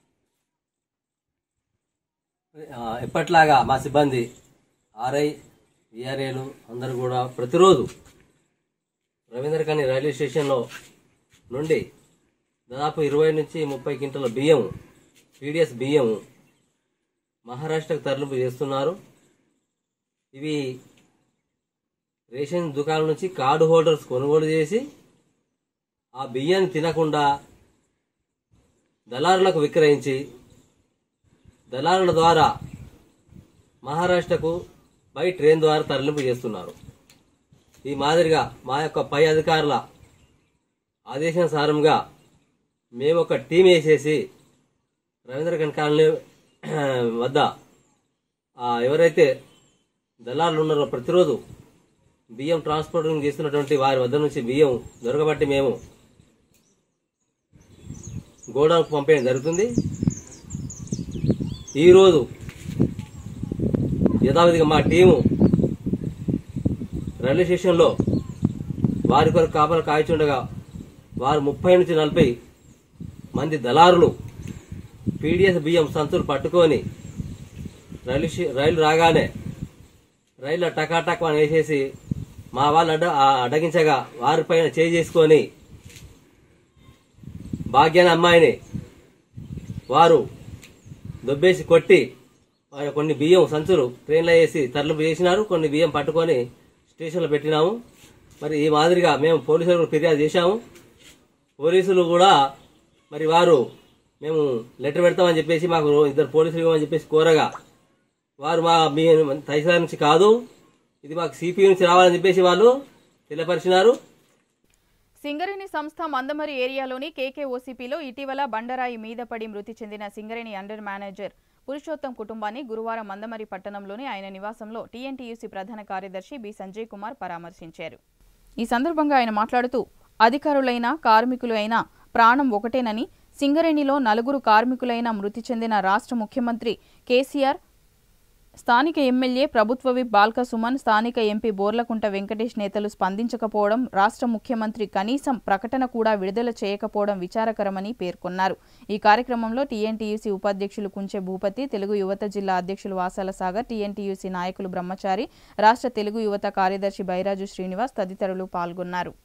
ఆ, ఎప్పట్లాగా మా సిబ్బంది ఆర్ఐ విఆర్ఏలు అందరూ కూడా ప్రతిరోజు రవీంద్ర ఖని రైల్వే స్టేషన్లో నుండి దాదాపు ఇరవై నుంచి ముప్పై క్వింటల బియ్యం పీడిఎస్ బియ్యం మహారాష్ట్రకు తరలింపు చేస్తున్నారు ఇవి రేషన్ దుకాణం నుంచి కార్డు హోల్డర్స్ కొనుగోలు చేసి ఆ బియ్యాన్ని తినకుండా దళారులకు విక్రయించి దళారుల ద్వారా మహారాష్ట్రకు బై ట్రైన్ ద్వారా తరలింపు చేస్తున్నారు ఈ మాదిరిగా మా యొక్క పై అధికారుల ఆదేశానుసారంగా మేము ఒక టీం వేసేసి రవీంద్ర గన్ కాలనీ వద్ద ఆ, ఎవరైతే దళారులు ఉన్నారో ప్రతిరోజు బియ్యం ట్రాన్స్పోర్టింగ్ చేస్తున్నటువంటి వారి వద్ద నుంచి బియ్యం దొరకబట్టి మేము గోడౌన్కు పంపేయడం జరుగుతుంది ఈరోజు యథావిధిగా మా టీము రైల్వే స్టేషన్లో వారి కొరకు కాపలు కాయచుండగా వారు ముప్పై నుంచి నలభై మంది దళారులు పీడిఎస్ బియ్యం సంచులు పట్టుకొని రైలు స్టే- రైలు రాగానే రైలు టకాటక్ అని వేసేసి మా వాళ్ళు అడ్డ ఆ అడ్డగించగా వారిపైన చేయి చేసుకొని భాగ్యాన అమ్మాయిని వారు దొబ్బేసి కొట్టి వారి కొన్ని బియ్యం సంచులు ట్రైన్లో వేసి తరలింపు చేసినారు కొన్ని బియ్యం పట్టుకొని స్టేషన్లో పెట్టినాము మరి ఈ మాదిరిగా మేము పోలీసులకు ఫిర్యాదు చేశాము పోలీసులు కూడా మరి వారు మేము లెటర్ పెడతామని చెప్పేసి మాకు ఇద్దరు పోలీసులు ఇవ్వమని చెప్పేసి కోరగా వారు మా మీ తహసీల్దార్ నుంచి కాదు ఇది మాకు సిపి నుంచి రావాలని చెప్పేసి వాళ్ళు తెలియపరిచినారు సింగరేణి సంస్థ మందమరి ఏరియాలోని కేకేఓసీపీలో ఇటీవల బండరాయి మీద పడి మృతి చెందిన సింగరేణి అండర్ మేనేజర్ పురుషోత్తం కుటుంబాన్ని గురువారం మందమరి పట్టణంలోని ఆయన నివాసంలో టీఎన్టీయూసీ ప్రధాన కార్యదర్శి బి సంజయ్ కుమార్ పరామర్శించారు ఈ సందర్భంగా ఆయన మాట్లాడుతూ అధికారులైన కార్మికులు అయినా ప్రాణం ఒకటేనని సింగరేణిలో నలుగురు కార్మికులైన మృతి చెందిన రాష్ట్ర ముఖ్యమంత్రి కేసీఆర్ స్థానిక ఎమ్మెల్యే ప్రభుత్వ విప్ బాల్క సుమన్ స్థానిక ఎంపీ బోర్లకుంట వెంకటేష్ నేతలు స్పందించకపోవడం రాష్ట్ర ముఖ్యమంత్రి కనీసం ప్రకటన కూడా విడుదల చేయకపోవడం విచారకరమని పేర్కొన్నారు ఈ కార్యక్రమంలో టీఎన్టీయూసీ ఉపాధ్యక్షులు కుంచె భూపతి తెలుగు యువత జిల్లా అధ్యక్షులు వాసాల సాగర్ టీఎన్టీయూసీ నాయకులు బ్రహ్మచారి రాష్ట్ర తెలుగు యువత కార్యదర్శి బైరాజు శ్రీనివాస్ తదితరులు పాల్గొన్నారు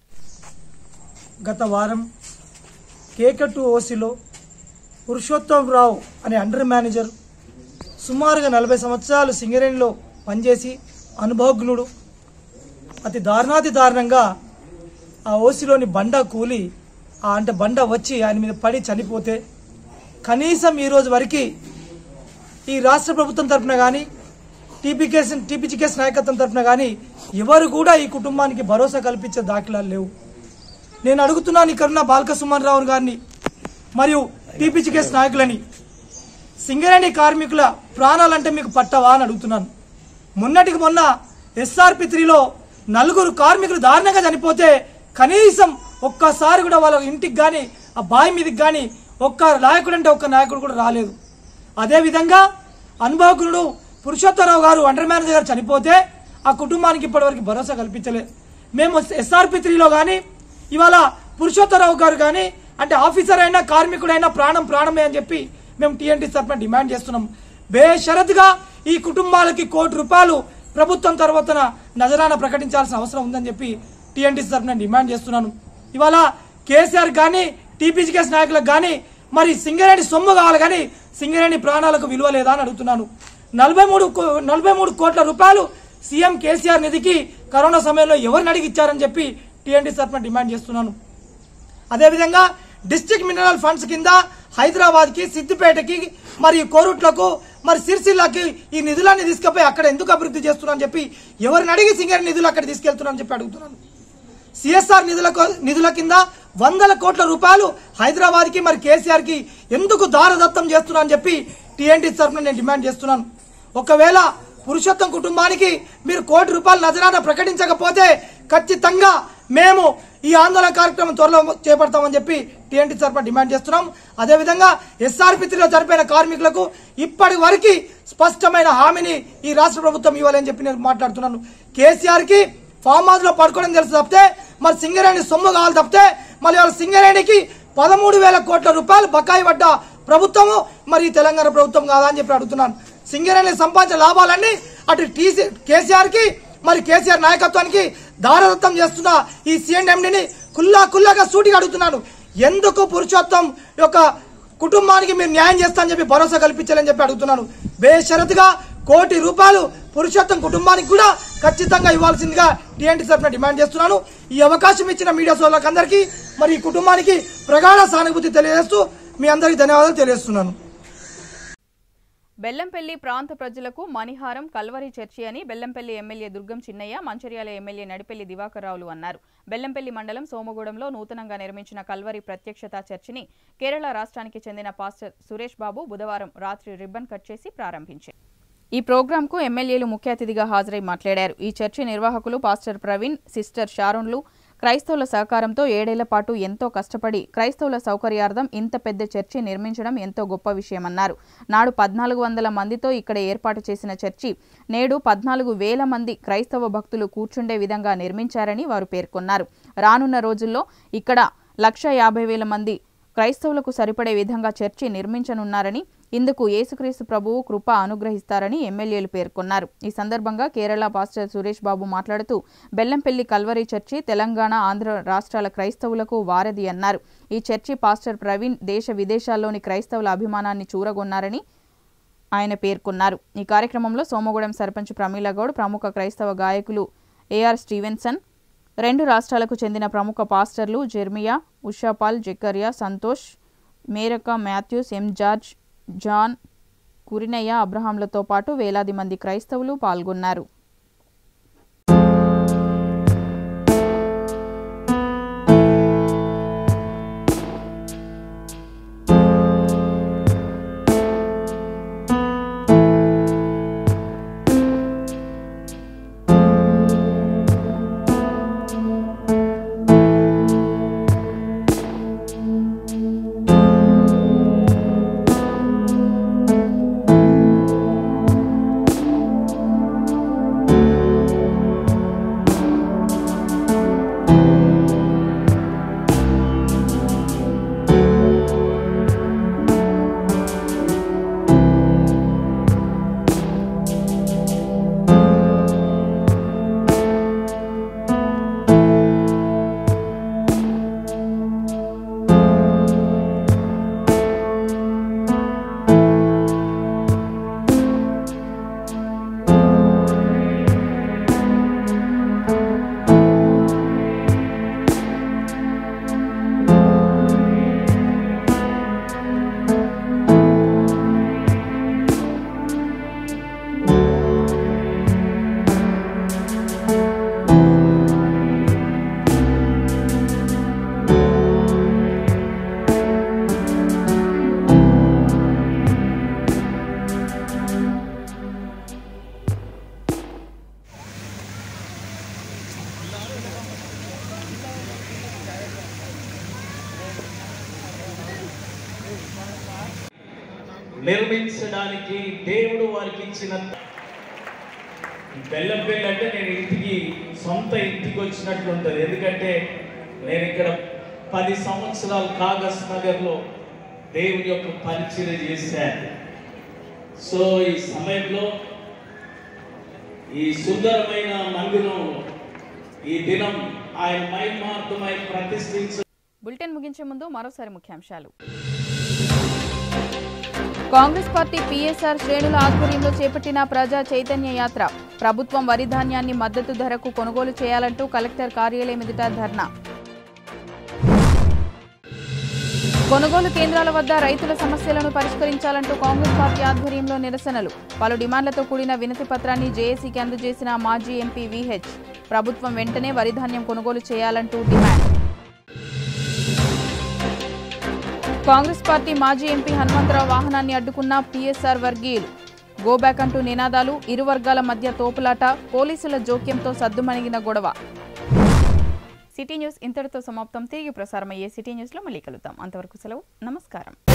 గత వారం కేకట్టు ఓసిలో పురుషోత్తం రావు అనే అండర్ మేనేజర్ సుమారుగా నలభై సంవత్సరాలు సింగరేణిలో పనిచేసి అనుభవజ్ఞుడు అతి దారుణాతి దారుణంగా ఆ ఓసిలోని బండ కూలి ఆ అంటే బండ వచ్చి ఆయన మీద పడి చనిపోతే కనీసం ఈ రోజు వరకు ఈ రాష్ట్ర ప్రభుత్వం తరఫున కానీ టీపీకేస్ టీపీజీకేస్ నాయకత్వం తరఫున కానీ ఎవరు కూడా ఈ కుటుంబానికి భరోసా కల్పించే దాఖలాలు లేవు నేను అడుగుతున్నాను ఇక్కడున్న బాల్క సుమన్ రావు గారిని మరియు టీపీజీకేస్ నాయకులని సింగరేణి కార్మికుల ప్రాణాలంటే మీకు పట్టవా అని అడుగుతున్నాను మొన్నటికి మొన్న ఎస్ఆర్పి త్రీలో నలుగురు కార్మికులు దారుణంగా చనిపోతే కనీసం ఒక్కసారి కూడా వాళ్ళ ఇంటికి కానీ ఆ బావి మీదకి కానీ ఒక్క నాయకుడు అంటే ఒక్క నాయకుడు కూడా రాలేదు అదేవిధంగా అనుభవకుడు పురుషోత్తమరావు గారు అండర్ మేనేజర్ గారు చనిపోతే ఆ కుటుంబానికి ఇప్పటివరకు భరోసా కల్పించలేదు మేము ఎస్ఆర్పి త్రీలో కానీ ఇవాళ పురుషోత్తరావు గారు కానీ అంటే ఆఫీసర్ అయినా కార్మికుడైనా ప్రాణం ప్రాణమే అని చెప్పి మేము టీఎన్టీ తరఫున డిమాండ్ చేస్తున్నాం బేషరతుగా ఈ కుటుంబాలకి కోటి రూపాయలు ప్రభుత్వం తర్వాత నజరాన ప్రకటించాల్సిన అవసరం ఉందని చెప్పి టీఎన్టీ తరఫున డిమాండ్ చేస్తున్నాను ఇవాళ కేసీఆర్ కానీ టీపీసీకేఎస్ నాయకులకు కానీ మరి సింగరేణి సొమ్ము కావాలి కానీ సింగరేణి ప్రాణాలకు విలువ లేదా అని అడుగుతున్నాను నలభై మూడు కో- నలభై మూడు కోట్ల రూపాయలు సీఎం కేసీఆర్ నిధికి కరోనా సమయంలో ఎవరిని అడిగి ఇచ్చారని చెప్పి టీఎన్టీ తరఫున డిమాండ్ చేస్తున్నాను అదేవిధంగా డిస్ట్రిక్ట్ మినరల్ ఫండ్స్ కింద హైదరాబాద్ కి సిద్దిపేటకి మరి కోరుట్లకు మరి సిరిసిల్లకి ఈ నిధులన్నీ తీసుకుపోయి అక్కడ ఎందుకు అభివృద్ధి చేస్తున్నా అని చెప్పి ఎవరిని అడిగి సింగర్ నిధులు అక్కడ తీసుకెళ్తున్నా అని చెప్పి అడుగుతున్నాను సిఎస్ఆర్ నిధుల కో- నిధుల కింద వందల కోట్ల రూపాయలు హైదరాబాద్ కి మరి కేసీఆర్ కి ఎందుకు దారదత్తం చేస్తున్నా అని చెప్పి టీఎన్టీ తరఫున నేను డిమాండ్ చేస్తున్నాను ఒకవేళ పురుషోత్తం కుటుంబానికి మీరు కోటి రూపాయలు నజరాన ప్రకటించకపోతే ఖచ్చితంగా మేము ఈ ఆందోళన కార్యక్రమం త్వరలో చేపడతామని చెప్పి టీఎన్టీ తరఫున డిమాండ్ చేస్తున్నాం అదేవిధంగా ఎస్ఆర్పిత్రిలో జరిపిన కార్మికులకు ఇప్పటి వరకు స్పష్టమైన హామీని ఈ రాష్ట్ర ప్రభుత్వం ఇవ్వాలని చెప్పి నేను మాట్లాడుతున్నాను కేసీఆర్ కి ఫామ్ హౌస్ లో పడుకోవడం తెలుసు తప్పితే మరి సింగరేణి సొమ్ము కావాలి తప్పితే మళ్ళీ వాళ్ళ సింగరేణికి పదమూడు వేల కోట్ల రూపాయలు బకాయి పడ్డ ప్రభుత్వము మరి ఈ తెలంగాణ ప్రభుత్వం కాదా అని చెప్పి అడుగుతున్నాను సింగరేణి సంపాదించిన లాభాలన్నీ అటు టీసీ కేసీఆర్ కి మరి కేసీఆర్ నాయకత్వానికి దారదత్తం చేస్తున్న ఈ సిఎండిని కుల్లా కుల్లాగా సూటిగా అడుగుతున్నాను ఎందుకు పురుషోత్తం యొక్క కుటుంబానికి మీరు న్యాయం చేస్తా అని చెప్పి భరోసా కల్పించాలని చెప్పి అడుగుతున్నాను బేషరతుగా కోటి రూపాయలు పురుషోత్తం కుటుంబానికి కూడా ఖచ్చితంగా ఇవ్వాల్సిందిగా టీఎన్టీ తరఫున డిమాండ్ చేస్తున్నాను ఈ అవకాశం ఇచ్చిన మీడియా సోదరులకు అందరికీ మరి ఈ కుటుంబానికి ప్రగాఢ సానుభూతి తెలియజేస్తూ మీ అందరికీ ధన్యవాదాలు తెలియజేస్తున్నాను బెల్లంపల్లి ప్రాంత ప్రజలకు మణిహారం కల్వరి చర్చి అని బెల్లంపల్లి ఎమ్మెల్యే దుర్గం చిన్నయ్య మంచిర్యాల ఎమ్మెల్యే నడిపెల్లి దివాకర్ రావులు అన్నారు బెల్లంపల్లి మండలం సోమగూడెంలో నూతనంగా నిర్మించిన కల్వరి ప్రత్యక్షత చర్చిని కేరళ రాష్ట్రానికి చెందిన పాస్టర్ సురేష్ బాబు బుధవారం రాత్రి రిబ్బన్ కట్ చేసి ప్రారంభించారు ఈ ప్రోగ్రాంకు ఎమ్మెల్యేలు ముఖ్య అతిథిగా హాజరై మాట్లాడారు ఈ చర్చి నిర్వాహకులు పాస్టర్ ప్రవీణ్ సిస్టర్ షారోన్లు క్రైస్తవుల సహకారంతో ఏడేళ్ల పాటు ఎంతో కష్టపడి క్రైస్తవుల సౌకర్యార్థం ఇంత పెద్ద చర్చి నిర్మించడం ఎంతో గొప్ప విషయమన్నారు నాడు పద్నాలుగు వందల మందితో ఇక్కడ ఏర్పాటు చేసిన చర్చి నేడు పద్నాలుగు వేల మంది క్రైస్తవ భక్తులు కూర్చుండే విధంగా నిర్మించారని వారు పేర్కొన్నారు రానున్న రోజుల్లో ఇక్కడ లక్ష యాభై వేల మంది క్రైస్తవులకు సరిపడే విధంగా చర్చి నిర్మించనున్నారని ఇందుకు యేసుక్రీస్తు ప్రభువు కృప అనుగ్రహిస్తారని ఎమ్మెల్యేలు పేర్కొన్నారు ఈ సందర్భంగా కేరళ పాస్టర్ సురేష్ బాబు మాట్లాడుతూ బెల్లంపల్లి కల్వరి చర్చి తెలంగాణ ఆంధ్ర రాష్ట్రాల క్రైస్తవులకు వారధి అన్నారు ఈ చర్చి పాస్టర్ ప్రవీణ్ దేశ విదేశాల్లోని క్రైస్తవుల అభిమానాన్ని చూరగొన్నారని ఆయన పేర్కొన్నారు ఈ కార్యక్రమంలో సోమగూడెం సర్పంచ్ ప్రమీల గౌడ్ ప్రముఖ క్రైస్తవ గాయకులు ఏఆర్ స్టీవెన్సన్ రెండు రాష్ట్రాలకు చెందిన ప్రముఖ పాస్టర్లు జెర్మియా ఉషాపాల్ జకరియా సంతోష్ మేరక Matthews M George John Kurinaiah అబ్రహాంలతో పాటు వేలాది మంది క్రైస్తవులు పాల్గొన్నారు నిర్మించడానికి దేవుడు వారికి ఇచ్చిన బెల్లంపల్లి అంటే నేను ఇంటికి సొంత సొంత ఇంటికి వచ్చినట్లు ఉంటుంది ఎందుకంటే నేను ఇక్కడ పది సంవత్సరాలు కాగస్ నగర్లో దేవుని యొక్క పరిచయం చేశాను సో ఈ సమయంలో ఈ సుందరమైన మందిరం ఈ దినం ఆయన మహిమార్థమై ప్రతిష్ఠించ బులెటిన్ ముగించే ముందు మరోసారి ముఖ్యాంశాలు కాంగ్రెస్ పార్టీ పీఎస్ఆర్ శ్రేణుల ఆధ్వర్యంలో చేపట్టిన ప్రజా చైతన్య యాత్ర ప్రభుత్వం వరి ధాన్యాన్ని మద్దతు ధరకు కొనుగోలు చేయాలంటూ కలెక్టర్ కార్యాలయం ఎదుట ధర్నా కొనుగోలు కేంద్రాల వద్ద రైతుల సమస్యలను పరిష్కరించాలంటూ కాంగ్రెస్ పార్టీ ఆధ్వర్యంలో నిరసనలు పలు డిమాండ్లతో కూడిన వినతి పత్రాన్ని జేఏసీకి అందజేసిన మాజీ ఎంపీ విహెచ్ ప్రభుత్వం వెంటనే వరి ధాన్యం కొనుగోలు చేయాలంటూ డిమాండ్ కాంగ్రెస్ పార్టీ మాజీ ఎంపీ హనుమంతరావు వాహనాన్ని అడ్డుకున్న పీఎస్ఆర్ వర్గీయులు గోబ్యాక్ అంటూ నినాదాలు ఇరు వర్గాల మధ్య తోపులాట పోలీసుల జోక్యంతో సద్దుమణిగిన గొడవ సిటీ న్యూస్ ఇంతటితో సమాప్తం తిరిగి ప్రసారమయ్యే సిటీ న్యూస్లో మళ్ళీ కలుద్దాం అంతవరకు సెలవు నమస్కారం